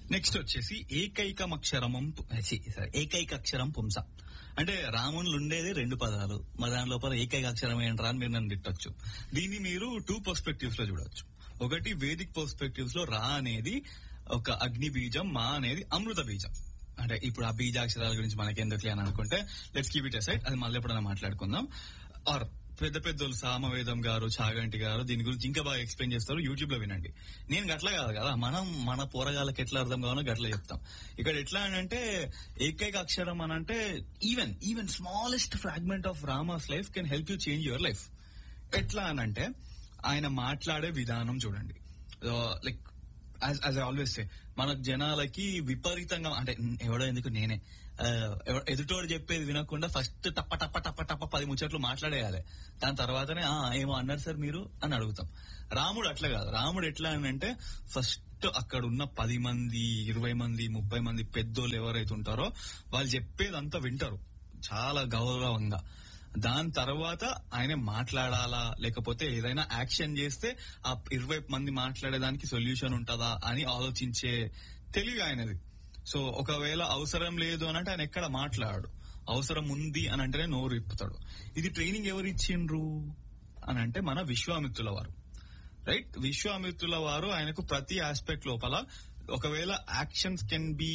next వచ్చేసి ఏకైకం అక్షరమం పు- ఛీ, sorry, ఏకైక అక్షరం పుంస అంటే రామునిలో ఉండేది రెండు పదాలు మరి దాని లోపల ఏకైక అక్షరం ఏంట్రా అని మీరు నన్ను తిట్టొచ్చు దీన్ని మీరు టూ పర్స్పెక్టివ్స్ లో చూడొచ్చు ఒకటి వేదిక్ పర్స్పెక్టివ్స్ లో రా అనేది ఒక అగ్ని బీజం మా అనేది అమృత బీజం అంటే ఇప్పుడు ఆ బీజాక్షరాల గురించి మనకెందుకులే అని అనుకుంటే లెట్స్ కీప్ ఇట్ అసైడ్ అది మళ్ళీ ఎప్పుడైనా మాట్లాడుకుందాం ఆర్ పెద్ద పెద్దోళ్ళు సామవేదం గారు చాగంటి గారు దీని గురించి ఇంకా బాగా ఎక్స్ప్లెయిన్ చేస్తారు యూట్యూబ్ లో వినండి నేను గట్ల కాదు కదా మనం మన పోరగాళ్ళకి ఎట్లా అర్థం కావాలో గట్ల చెప్తాం ఇక్కడ ఎట్లా అని అంటే ఏకైక అక్షరం అని అంటే even even smallest fragment of Rama's life can help you change your life ఎట్లా అని అంటే ఆయన మాట్లాడే విధానం చూడండి like as I always say మన జనాలకి విపరీతంగా అంటే ఎవడో ఎందుకు నేనే ఆ, ఎవ- ఎదుటోడు చెప్పేది వినకుండా ఫస్ట్ టప్ప టప్ప టప్ప టప్ప పది ముచ్చట్లు మాట్లాడేయాలి దాని తర్వాతనే "ఆ, ఏమో అన్నారు సార్ మీరు అని అడుగుతాం రాముడు అట్లా కాదు రాముడు ఎట్లా అని అంటే ఫస్ట్ అక్కడ ఉన్న పది మంది ఇరవై మంది ముప్పై మంది పెద్దోళ్ళు ఎవరైతే ఉంటారో వాళ్ళు చెప్పేదంతా వింటారు చాలా గౌరవంగా దాని తర్వాత ఆయన మాట్లాడాలా లేకపోతే ఏదైనా యాక్షన్ చేస్తే ఆ ఇరవై మంది మాట్లాడేదానికి సొల్యూషన్ ఉంటుందా అని ఆలోచించే తెలివి ఆయనది సో ఒకవేళ అవసరం లేదు అని అంటే ఆయన ఎక్కడ మాట్లాడు అవసరం ఉంది అని అంటేనే నోరు ఇప్పుతాడు ఇది ట్రైనింగ్ ఎవరు ఇచ్చిండ్రు అని అంటే మన విశ్వామిత్రుల వారు రైట్ విశ్వామిత్రుల వారు ఆయనకు ప్రతి ఆస్పెక్ట్ లోపల ఒకవేళ actions can be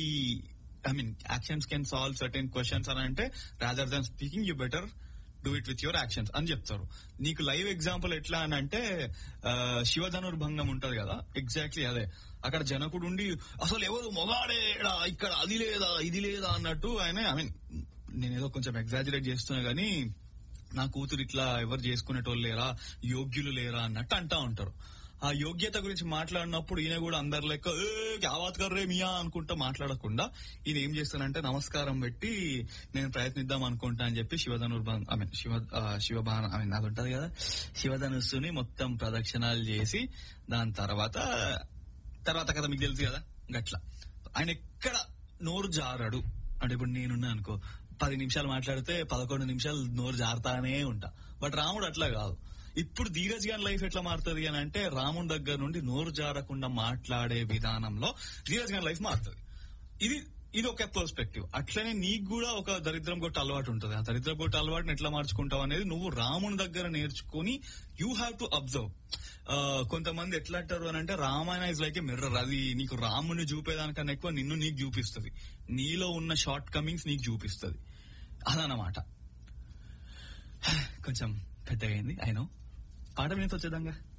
I mean actions can solve certain questions అని అంటే rather than speaking you better do it with your actions అని చెప్తారు నీకు లైవ్ ఎగ్జాంపుల్ ఎట్లా అని అంటే ఆ, శివధనుర్భంగం ఉంటది కదా ఎగ్జాక్ట్లీ అదే అక్కడ జనకుడు ఉండి అసలు ఎవరు మొగాడేడా ఇక్కడ అది లేదా ఇది లేదా అన్నట్టు ఆయన ఐ మీన్ నేనేదో కొంచెం ఎగ్జాజరేట్ చేస్తున్నా గానీ నా కూతురు ఇట్లా ఎవరు చేసుకునేటోళ్ళు లేరా యోగ్యులు లేరా అన్నట్టు అంటా ఉంటారు ఆ యోగ్యత గురించి మాట్లాడినప్పుడు ఈయన కూడా అందరు లెక్క ఏ క్యావాత్ కర్రే మియా అనుకుంటా మాట్లాడకుండా ఈయన ఏం చేస్తానంటే నమస్కారం పెట్టి నేను ప్రయత్నిద్దాం అనుకుంటా అని చెప్పి శివధనుర్భం ఐ మీన్ శివ ఆ, శివబాణ ఐ మీన్ అది ఉంటది కదా శివధనుస్సుని మొత్తం ప్రదక్షిణాలు చేసి దాని తర్వాత తర్వాత కదా మీకు తెలుసు కదా గట్ల ఆయన ఎక్కడ నోరు జారడు అంటే ఇప్పుడు నేనున్నా అనుకో పది నిమిషాలు మాట్లాడితే పదకొండు నిమిషాలు నోరు జారుతానే ఉంటా బట్ రాముడు అట్లా కాదు ఇప్పుడు ధీరజ్ గారి లైఫ్ ఎట్లా మారుతుంది అని అంటే రాముడి దగ్గర నుండి నోరు జారకుండా మాట్లాడే విధానంలో ధీరజ్ గారి లైఫ్ మారుతుంది ఇది ఇది ఒక పర్స్పెక్టివ్ అట్లనే నీకు కూడా ఒక దరిద్రం కొట్టు అలవాటు ఉంటుంది ఆ దరిద్రం కొట్టు అలవాటుని ఎట్లా మార్చుకుంటావు అనేది నువ్వు రాముని దగ్గర నేర్చుకుని యూ హ్యావ్ టు అబ్జర్వ్ కొంతమంది ఎట్లా అంటారు అని అంటే Ramayana is like a mirror అది నీకు రాముని చూపేదానికన్నా ఎక్కువ నిన్ను నీకు చూపిస్తుంది నీలో ఉన్న షార్ట్ కమింగ్స్ నీకు చూపిస్తుంది అదనమాట కొంచెం పెద్దగా అయింది అయినా పాట వినేసి వచ్చేద్దాంగా